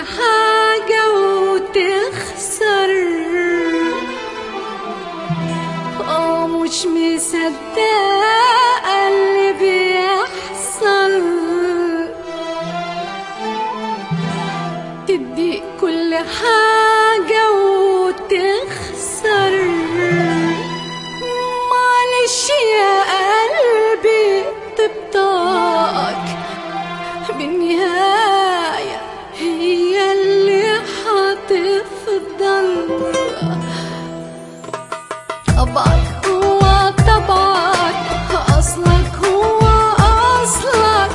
حاجة وتخسر اه مش مصدقة اللي بيحصل تدي كل حاجة وتخسر معلش يا قلبي طبطاك بالنهاية هي اللي هتفضل طبعك هو طبعك أصلك هو أصلك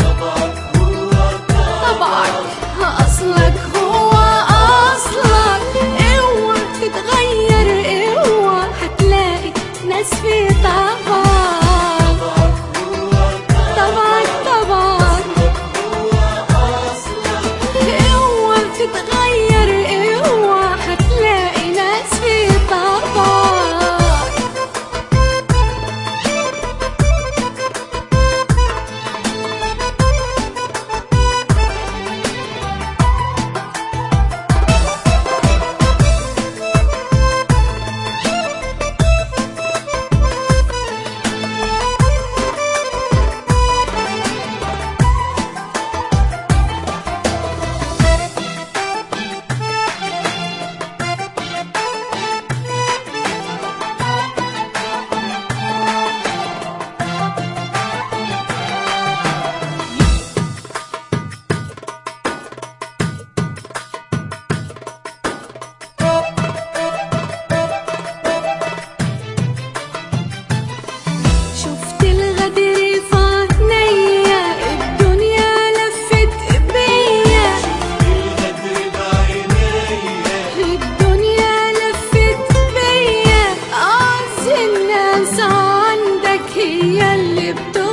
طبعك أصلك هو أصلك اوعى تتغير اوعى هتلاقي ناس في طبعك طبعك طبعك اوعى تتغير اوعى هتلاقي ناس في طبعك شفت الغدر في عينيا الدنيا لفت بيا الدنيا لفت بيا أعز الناس عندك هي اللي بترضى